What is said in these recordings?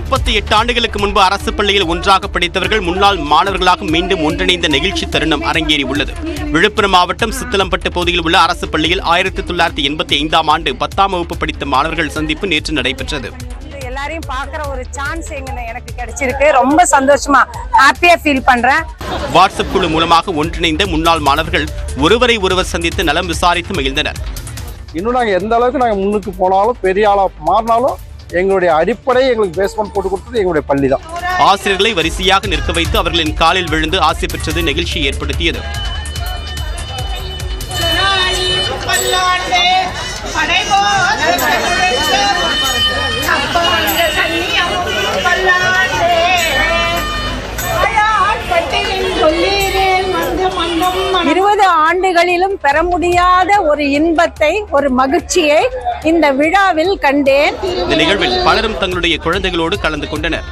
முப்பத்தி எட்டு ஆண்டுகளுக்கு முன்பு அரசு பள்ளியில் ஒன்றாக படித்தவர்கள் முன்னாள் மாணவர்களாக மீண்டும் ஒன்றிணைந்த நெகிழ்ச்சி தருணம் அரங்கேறி உள்ளது விழுப்புரம் மாவட்டம் சித்தலம்பட்டு பகுதியில் உள்ள அரசு பள்ளியில் ஆயிரத்தி தொள்ளாயிரத்தி எண்பத்தி ஐந்தாம் ஆண்டு பத்தாம் வகுப்பு படித்த மாணவர்கள் சந்திப்பு நேற்று நடைபெற்றது வந்து எல்லாரையும் பார்க்குற ஒரு சான்ஸ் எங்க எனக்கு கிடைச்சிருக்கு ரொம்ப சந்தோஷமா ஹாப்பியா ஃபீல் பண்றேன் வாட்ஸ்அப் குழு மூலமாக ஒன்றிணைந்த முன்னாள் மாணவர்கள் ஒருவரை ஒருவர் சந்தித்து நலம் விசாரித்து மகிழ்ந்தனர் இன்னும் நாங்கள் எந்த அளவுக்கு நாங்கள் முன்னுக்கு போனாலும் பெரிய ஆளாக மாறினாலும் எங்களுடைய அடிப்படை எங்களுக்கு பேஸ்மெண்ட் போட்டு கொடுத்தது எங்களுடைய பள்ளி தான் ஆசிரியர்களை வரிசையாக நிற்க வைத்து அவர்களின் காலில் விழுந்து ஆசை பெற்றது நெகிழ்ச்சி ஏற்படுத்தியது பல்லாண்டே படைபோல் அப்பாண்ட சன்னியம் பல்லாண்டே அயாள் பட்டினின் சொல்லீரேன் மந்த மன்னம் மனம் இருபது ஆண்டுகளிலும் பெற முடியாத ஒரு இன்பத்தை ஒரு மகிழ்ச்சியை இந்த விழாவில் கண்டேன் இந்த நிகழ்வில் பலரும் தங்களுடைய குழந்தைகளோடு கலந்து கொண்டனர்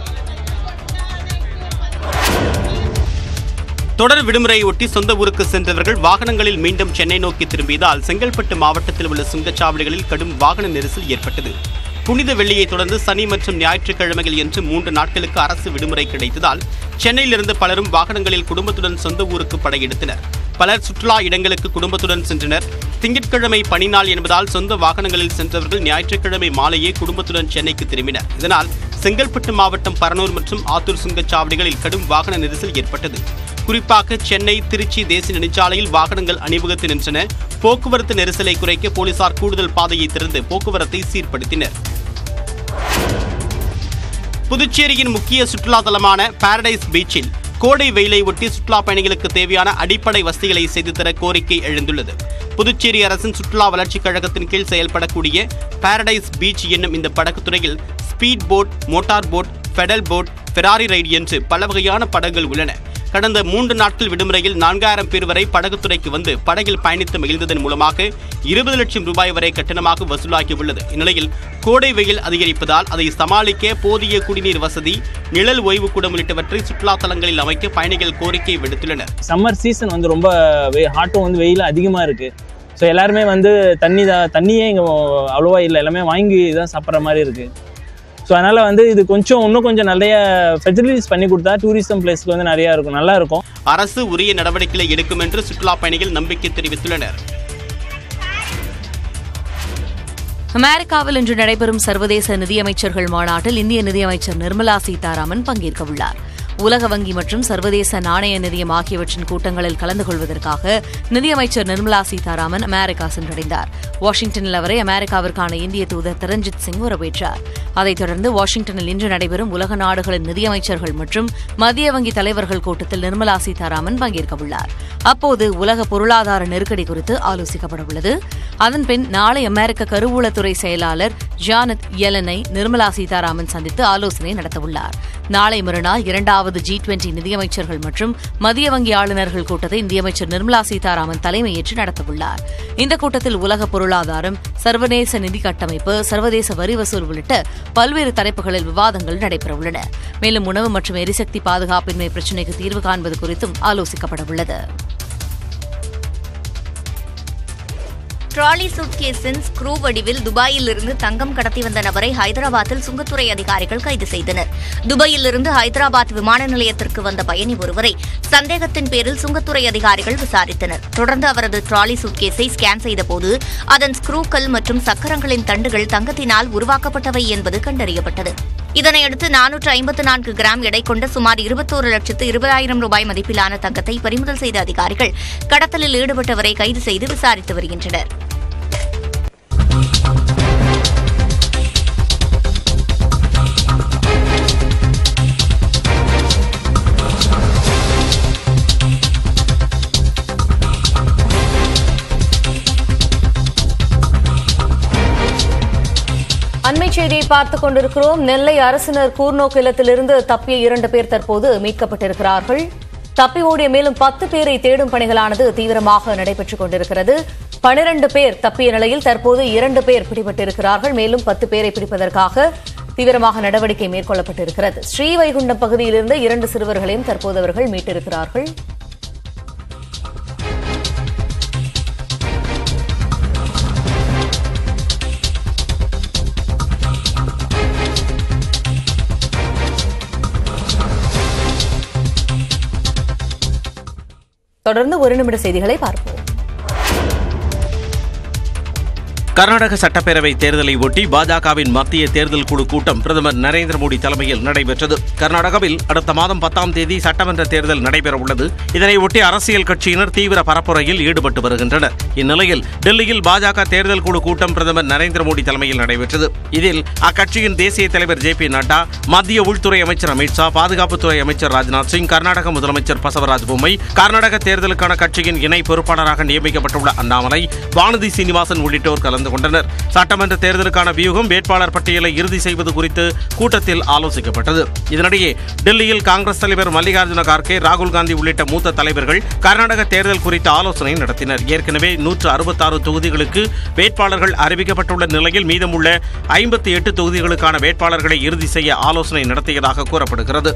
தொடர் விடுமுறையை ஒட்டி சொந்த ஊருக்கு சென்றவர்கள் வாகனங்களில் மீண்டும் சென்னை நோக்கி திரும்பியதால் செங்கல்பட்டு மாவட்டத்தில் உள்ள சுங்கச்சாவடிகளில் கடும் வாகன நெரிசல் ஏற்பட்டது புனித வெள்ளியை தொடர்ந்து சனி மற்றும் ஞாயிற்றுக்கிழமைகள் என்று மூன்று நாட்களுக்கு அரசு விடுமுறை கிடைத்ததால் சென்னையிலிருந்து பலரும் வாகனங்களில் குடும்பத்துடன் சொந்த ஊருக்கு படையெடுத்தனர் பலர் சுற்றுலா இடங்களுக்கு குடும்பத்துடன் சென்றனர் திங்கட்கிழமை பணி நாள் என்பதால் சொந்த வாகனங்களில் சென்றவர்கள் ஞாயிற்றுக்கிழமை மாலையே குடும்பத்துடன் சென்னைக்கு திரும்பினர் இதனால் செங்கல்பட்டு மாவட்டம் பரனூர் மற்றும் ஆத்தூர் சுங்கச்சாவடிகளில் கடும் வாகன நெரிசல் ஏற்பட்டது குறிப்பாக சென்னை திருச்சி தேசிய நெடுஞ்சாலையில் வாகனங்கள் அணிவகுத்து நின்றன போக்குவரத்து நெரிசலை குறைக்க போலீசார் கூடுதல் பாதையை திறந்து போக்குவரத்தை சீர்படுத்தினர் புதுச்சேரியின் முக்கிய சுற்றுலா தலமான பாரடைஸ் பீச்சில் கோடை வெயிலை ஒட்டி சுற்றுலா பயணிகளுக்கு தேவையான அடிப்படை வசதிகளை செய்து தர கோரிக்கை எழுந்துள்ளது புதுச்சேரி அரசின் சுற்றுலா வளர்ச்சிக் கழகத்தின் கீழ் செயல்படக்கூடிய பாரடைஸ் பீச் என்னும் இந்த படகுத்துறையில் speed boat motor boat pedal boat Ferrari ride என்று பல வகையான படகுகள் உள்ளன கடந்த மூன்று நாட்கள் விடுமுறையில் நான்காயிரம் பேர் வரை படகுத்துறைக்கு வந்து படகில் பயணித்து மகிழ்ந்ததன் மூலமாக இருபது லட்சம் ரூபாய் வரை கட்டணமாக வசூலாகியுள்ளது இந்நிலையில் கோடை வெயில் அதிகரிப்பதால் அதை சமாளிக்க போதிய குடிநீர் வசதி நிழல் ஓய்வு கூடம் உள்ளிட்டவற்றை சுற்றுலா தலங்களில் அமைக்க பயணிகள் கோரிக்கை விடுத்துள்ளனர் சம்மர் சீசன் வந்து ரொம்ப ஹாட்டும் வந்து வெயில் அதிகமாக இருக்குது ஸோ எல்லாருமே வந்து தண்ணி தான் தண்ணியே இங்கே அவ்வளோவா இல்லை எல்லாமே வாங்கி தான் சாப்பிட்ற மாதிரி இருக்குது ஸோ அதனால் வந்து இது கொஞ்சம் இன்னும் கொஞ்சம் நிறைய ஃபெசிலிட்டிஸ் பண்ணி கொடுத்தா டூரிசம் பிளேஸ்க்கு வந்து நிறையா இருக்கும் நல்லா இருக்கும் அரசு உரிய நடவடிக்கைகளை எடுக்கும் என்று சுற்றுலா பயணிகள் நம்பிக்கை தெரிவித்துள்ளனர் அமெரிக்காவில் இன்று நடைபெறும் சர்வதேச நிதியமைச்சர்கள் மாநாட்டில் இந்திய நிதியமைச்சர் நிர்மலா சீதாராமன் பங்கேற்க உள்ளார் உலக வங்கி மற்றும் சர்வதேச நாணய நிதியம் ஆகியவற்றின் கூட்டங்களில் கலந்து கொள்வதற்காக நிதியமைச்சர் நிர்மலா சீதாராமன் அமெரிக்கா சென்றடைந்தார் வாஷிங்டனில் அவரை அமெரிக்காவிற்கான இந்திய தூதர் தரஞ்சித் சிங் வரவேற்றார் அதைத் தொடர்ந்து வாஷிங்டனில் இன்று நடைபெறும் உலக நாடுகளின் நிதியமைச்சர்கள் மற்றும் மத்திய வங்கி தலைவர்கள் கூட்டத்தில் நிர்மலா சீதாராமன் பங்கேற்க உள்ளார் அப்போது உலக பொருளாதார நெருக்கடி குறித்து ஆலோசிக்கப்பட உள்ளது அதன்பின் நாளை அமெரிக்க கருவூலத்துறை செயலாளர் ஜானத் யலனை நிர்மலா சீதாராமன் சந்தித்து ஆலோசனை நடத்தவுள்ளார் நாளை மறுநாள் இரண்டாவது ஜி டுவெண்டி நிதியமைச்சர்கள் மற்றும் மத்திய வங்கி ஆளுநர்கள் கூட்டத்தை நிதியமைச்சர் நிர்மலா சீதாராமன் தலைமையேற்று நடத்தவுள்ளார் இந்த கூட்டத்தில் உலக பொருளாதாரம் சர்வதேச நிதி கட்டமைப்பு சர்வதேச வரி வசூல் உள்ளிட்ட பல்வேறு தலைப்புகளில் விவாதங்கள் நடைபெறவுள்ளன மேலும் உணவு மற்றும் எரிசக்தி பாதுகாப்பின்மை பிரச்சினைக்கு தீர்வு காண்பது குறித்தும் ஆலோசிக்கப்பட உள்ளது ட்ராலி சூட்கேஸின் ஸ்க்ரூ வடிவில் துபாயிலிருந்து தங்கம் கடத்தி வந்த நபரை ஹைதராபாத்தில் சுங்கத்துறை அதிகாரிகள் கைது செய்தனர் துபாயிலிருந்து ஹைதராபாத் விமான நிலையத்திற்கு வந்த பயணி ஒருவரை சந்தேகத்தின் பேரில் சுங்கத்துறை அதிகாரிகள் விசாரித்தனர் தொடர்ந்து அவரது ட்ராலி சூட்கேஸை ஸ்கேன் செய்தபோது அதன் ஸ்க்ரூக்கள் மற்றும் சக்கரங்களின் தண்டுகள் தங்கத்தினால் உருவாக்கப்பட்டவை என்பது கண்டறியப்பட்டது இதனையடுத்து நானூற்று ஐம்பத்து நான்கு கிராம் எடை கொண்ட சுமார் இருபத்தோரு லட்சத்து இருபதாயிரம் ரூபாய் மதிப்பிலான தங்கத்தை பறிமுதல் செய்த அதிகாரிகள் கடத்தலில் ஈடுபட்டவரை கைது செய்து விசாரித்து வருகின்றனர் அண்மை செய்தியை பார்த்துக் கொண்டிருக்கிறோம் நெல்லை அரசினர் கூர்நோக்கு இல்லத்திலிருந்து தப்பிய இரண்டு பேர் தற்போது மீட்கப்பட்டிருக்கிறார்கள் தப்பி ஓடிய மேலும் பத்து பேரை தேடும் பணிகளானது தீவிரமாக நடைபெற்றுக் கொண்டிருக்கிறது பனிரண்டு பேர் தப்பிய நிலையில் தற்போது இரண்டு பேர் பிடிபட்டிருக்கிறார்கள் மேலும் பத்து பேரை பிடிப்பதற்காக தீவிரமாக நடவடிக்கை மேற்கொள்ளப்பட்டிருக்கிறது ஸ்ரீவைகுண்டம் பகுதியிலிருந்து இரண்டு சிறுவர்களையும் தற்போது அவர்கள் மீட்டிருக்கிறார்கள் தொடர்ந்து ஒரு நிமிட செய்திகளை பார்ப்போம் கர்நாடக சட்டப்பேரவை தேர்தலை ஒட்டி பாஜகவின் மத்திய தேர்தல் குழு கூட்டம் பிரதமர் நரேந்திர மோடி தலைமையில் நடைபெற்றது கர்நாடகாவில் அடுத்த மாதம் பத்தாம் தேதி சட்டமன்ற தேர்தல் நடைபெற உள்ளது இதனை ஒட்டி அரசியல் கட்சியினர் தீவிர பரப்புரையில் ஈடுபட்டு வருகின்றனர் இந்நிலையில் டெல்லியில் பாஜக தேர்தல் குழு கூட்டம் பிரதமர் நரேந்திர மோடி தலைமையில் நடைபெற்றது இதில் அக்கட்சியின் தேசிய தலைவர் ஜே பி நட்டா மத்திய உள்துறை அமைச்சர் அமித்ஷா பாதுகாப்புத்துறை அமைச்சர் ராஜ்நாத் சிங் கர்நாடக முதலமைச்சர் பசவராஜ் பொம்மை கர்நாடக தேர்தலுக்கான கட்சியின் இணை பொறுப்பாளராக நியமிக்கப்பட்டுள்ள அண்ணாமலை வானதி சீனிவாசன் உள்ளிட்டோர் கலந்து கொண்டனர் சட்டமன்ற தேர்தலுக்கான வியூகம் வேட்பாளர் பட்டியலை இறுதி செய்வது குறித்து கூட்டத்தில் ஆலோசிக்கப்பட்டது இதனிடையே டெல்லியில் காங்கிரஸ் தலைவர் மல்லிகார்ஜுன கார்கே ராகுல் காந்தி உள்ளிட்ட மூத்த தலைவர்கள் கர்நாடக தேர்தல் குறித்து ஆலோசனை நடத்தினர் ஏற்கனவே நூற்று அறுபத்தாறு தொகுதிகளுக்கு வேட்பாளர்கள் அறிவிக்கப்பட்டுள்ள நிலையில் மீதமுள்ள ஐம்பத்தி எட்டு தொகுதிகளுக்கான வேட்பாளர்களை இறுதி செய்ய ஆலோசனை நடத்தியதாக கூறப்படுகிறது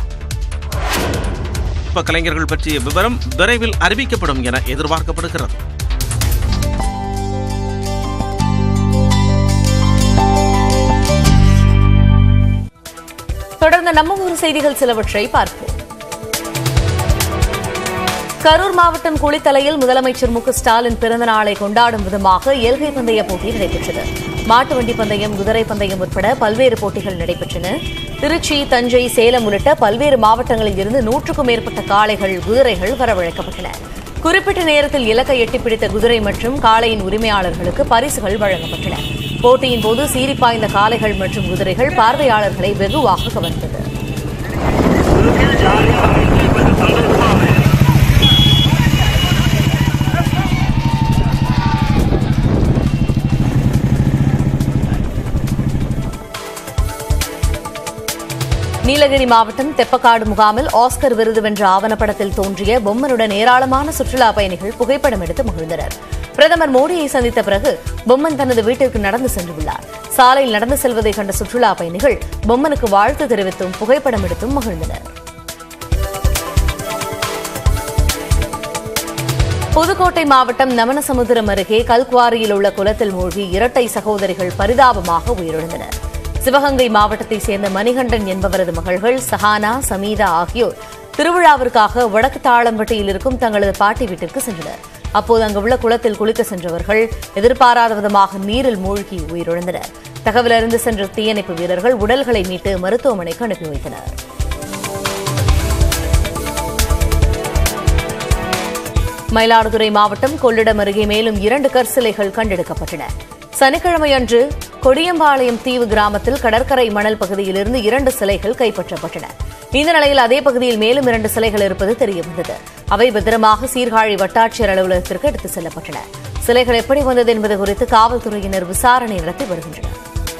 இப்ப கலைஞர்கள் பற்றிய விவரம் விரைவில் அறிவிக்கப்படும் என எதிர்பார்க்கப்படுகிறது தொடர்ந்து நம்ம ஊர் செய்திகள் சிலவற்றை பார்ப்போம் கரூர் மாவட்டம் குளித்தலையில் முதலமைச்சர் மு க ஸ்டாலின் பிறந்த நாளை கொண்டாடும் விதமாக எல்கை பந்தய போட்டி நடைபெற்றது மாட்டு வண்டி பந்தயம் குதிரை பந்தயம் உட்பட பல்வேறு போட்டிகள் நடைபெற்றன திருச்சி தஞ்சை சேலம் உள்ளிட்ட பல்வேறு மாவட்டங்களில் இருந்து நூற்றுக்கும் மேற்பட்ட காளைகள் குதிரைகள் வரவழைக்கப்பட்டன குறிப்பிட்ட நேரத்தில் இலக்கை எட்டிப் பிடித்த குதிரை மற்றும் காளையின் உரிமையாளர்களுக்கு பரிசுகள் வழங்கப்பட்டன போட்டியின் போது சீறிப்பாய்ந்த காளைகள் மற்றும் குதிரைகள் பார்வையாளர்களை வெகுவாக கவர்ந்தது நீலகிரி மாவட்டம் தெப்பக்காடு முகாமில் ஆஸ்கர் விருது வென்ற ஆவணப்படத்தில் தோன்றிய பொம்மனுடன் ஏராளமான சுற்றுலா பயணிகள் புகைப்படம் எடுத்து மகிழ்ந்தனர் பிரதமர் மோடியை சந்தித்த பிறகு பொம்மன் தனது வீட்டிற்கு நடந்து சென்றுள்ளார் சாலையில் நடந்து செல்வதை கண்ட சுற்றுலா பயணிகள் பொம்மனுக்கு வாழ்த்து தெரிவித்தும் புகைப்படம் எடுத்தும் மகிழ்ந்தனர் புதுக்கோட்டை மாவட்டம் நமனசமுத்திரம் அருகே கல்குவாரியில் உள்ள குளத்தில் மூழ்கி இரட்டை சகோதரிகள் பரிதாபமாக உயிரிழந்தனர் சிவகங்கை மாவட்டத்தைச் சேர்ந்த மணிகண்டன் என்பவரது மகள்கள் சஹானா சமீதா ஆகியோர் திருவிழாவிற்காக வடக்கு தாளம்பட்டியில் இருக்கும் தங்களது பாட்டி வீட்டிற்கு சென்றனர் அப்போது அங்குள்ள குளத்தில் குளிக்க சென்றவர்கள் எதிர்பாராத விதமாக நீரில் மூழ்கி உயிரிழந்தனர் தகவல் அறிந்து சென்ற தீயணைப்பு வீரர்கள் உடல்களை மீட்டு மருத்துவமனைக்கு அனுப்பி வைத்தனர் மயிலாடுதுறை மாவட்டம் கொள்ளிடம் அருகே மேலும் இரண்டு கற்சிலைகள் கண்டெடுக்கப்பட்டன சனிக்கிழமை அன்று கொடியம்பாளையம் தீவு கிராமத்தில் கடற்கரை மணல் பகுதியிலிருந்து இரண்டு சிலைகள் கைப்பற்றப்பட்டன இந்த நிலையில் அதே பகுதியில் மேலும் இரண்டு சிலைகள் இருப்பது தெரியவந்தது அவை பத்திரமாக சீர்காழி வட்டாட்சியர் அலுவலகத்திற்கு எடுத்துச் செல்லப்பட்டன சிலைகள் எப்படி வந்தது என்பது குறித்து காவல்துறையினர் விசாரணை நடத்தி வருகின்றனர்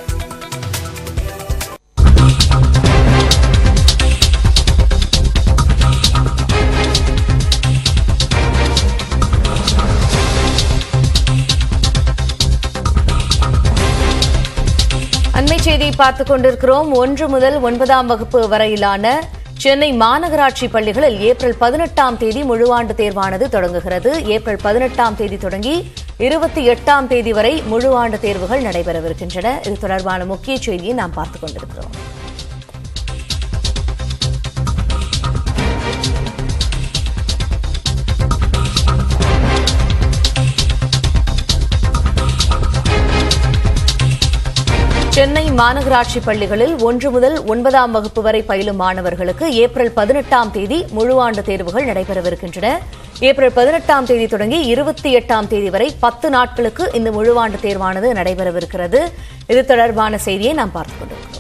அண்மை செய்தியை பார்த்துக் கொண்டிருக்கிறோம் ஒன்று முதல் ஒன்பதாம் வகுப்பு வரையிலான சென்னை மாநகராட்சி பள்ளிகளில் ஏப்ரல் பதினெட்டாம் தேதி முழுஆண்டு தேர்வானது தொடங்குகிறது ஏப்ரல் பதினெட்டாம் தேதி தொடங்கி இருபத்தி எட்டாம் தேதி வரை முழுஆண்டு தேர்வுகள் நடைபெறவிருக்கின்றன இது தொடர்பான முக்கிய செய்தியை நாம் பார்த்துக் கொண்டிருக்கிறோம் சென்னை மாநகராட்சி பள்ளிகளில் ஒன்று முதல் ஒன்பதாம் வகுப்பு வரை பயிலும் மாணவர்களுக்கு ஏப்ரல் பதினெட்டாம் தேதி முழுஆண்டு தேர்வுகள் நடைபெறவிருக்கின்றன ஏப்ரல் பதினெட்டாம் தேதி தொடங்கி இருபத்தி எட்டாம் தேதி வரை பத்து நாட்களுக்கு இந்த முழுஆண்டு தேர்வானது நடைபெறவிருக்கிறது இது தொடர்பான செய்தியை நாம் பார்த்துக் கொண்டிருக்கிறோம்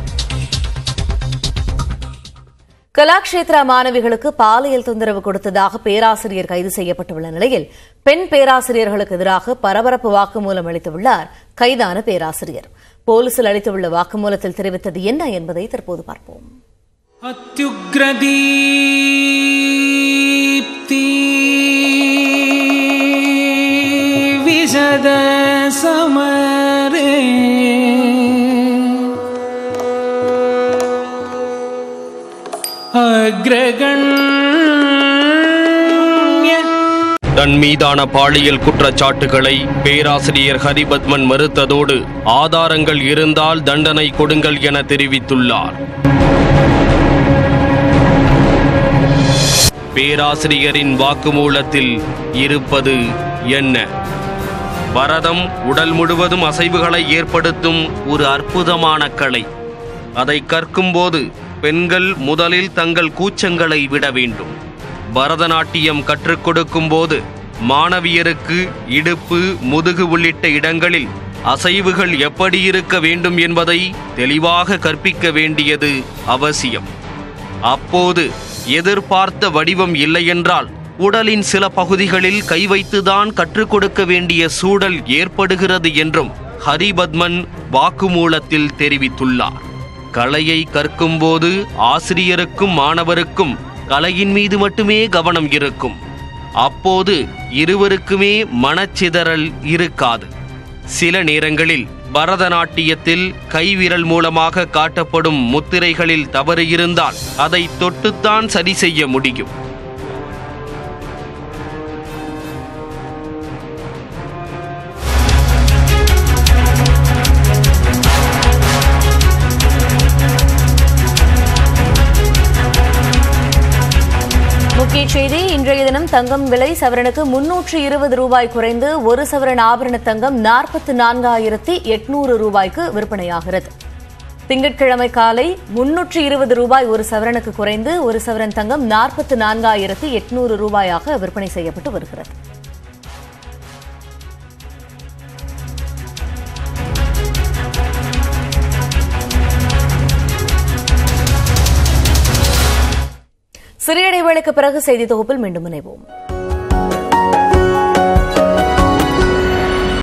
கலாக்ஷேத்ரா மாணவிகளுக்கு பாலியல் தொந்தரவு கொடுத்ததாக பேராசிரியர் கைது செய்யப்பட்டுள்ள நிலையில் பெண் பேராசிரியர்களுக்கு எதிராக பரபரப்பு வாக்குமூலம் அளித்துள்ளார் கைதான பேராசிரியர் போலீசில் அளித்துள்ள வாக்குமூலத்தில் தெரிவித்தது என்ன என்பதை தற்போது பார்ப்போம் अत्युग्रदीप्ति विशद समरे अग्रगण्य தன் மீதான பாலியல் குற்றச்சாட்டுகளை பேராசிரியர் ஹரிபத்மன் மறுத்ததோடு ஆதாரங்கள் இருந்தால் தண்டனை கொடுங்கள் என தெரிவித்துள்ளார் பேராசிரியரின் வாக்குமூலத்தில் இருப்பது என்ன பரதம் உடல் முழுவதும் அசைவுகளை ஏற்படுத்தும் ஒரு அற்புதமான கலை அதை கற்கும்போது பெண்கள் முதலில் தங்கள் கூச்சங்களை விட வேண்டும் பரதநாட்டியம் கற்றுக் கொடுக்கும் போது மாணவியருக்கு இடுப்பு முதுகு உள்ளிட்ட இடங்களில் அசைவுகள் எப்படி இருக்க வேண்டும் என்பதை தெளிவாக கற்பிக்க வேண்டியது அவசியம் அப்போது எதிர்பார்த்த வடிவம் இல்லையென்றால் உடலின் சில பகுதிகளில் கை வைத்துதான் கற்றுக் கொடுக்க வேண்டிய சூழல் ஏற்படுகிறது என்றும் ஹரிபத்மன் வாக்குமூலத்தில் தெரிவித்துள்ளார் கலையை கற்கும்போது ஆசிரியருக்கும் மாணவருக்கும் கலையின் மீது மட்டுமே கவனம் இருக்கும் அப்போது இருவருக்குமே மனச்சிதறல் இருக்காது சில நேரங்களில் பரதநாட்டியத்தில் கைவிரல் மூலமாக காட்டப்படும் முத்திரைகளில் தவறு இருந்தால் அதை தொட்டுத்தான் சரி செய்ய முடியும் முக்கிய செய்தி இன்றைய தினம் தங்கம் விலை சவரனுக்கு முன்னூற்று இருபது ரூபாய் குறைந்து ஒரு சவரன் ஆபரண தங்கம் நாற்பத்தி நான்காயிரத்தி எட்நூறு ரூபாய்க்கு விற்பனையாகிறது திங்கட்கிழமை காலை முன்னூற்று இருபது ரூபாய் ஒரு சவரனுக்கு குறைந்து ஒரு சவரன் தங்கம் நாற்பத்தி நான்காயிரத்தி எட்நூறு ரூபாயாக விற்பனை செய்யப்பட்டு வருகிறது சிறிய இடைவேளைக்கு பிறகு செய்தி தொகுப்பில் மீண்டும் இணைவோம்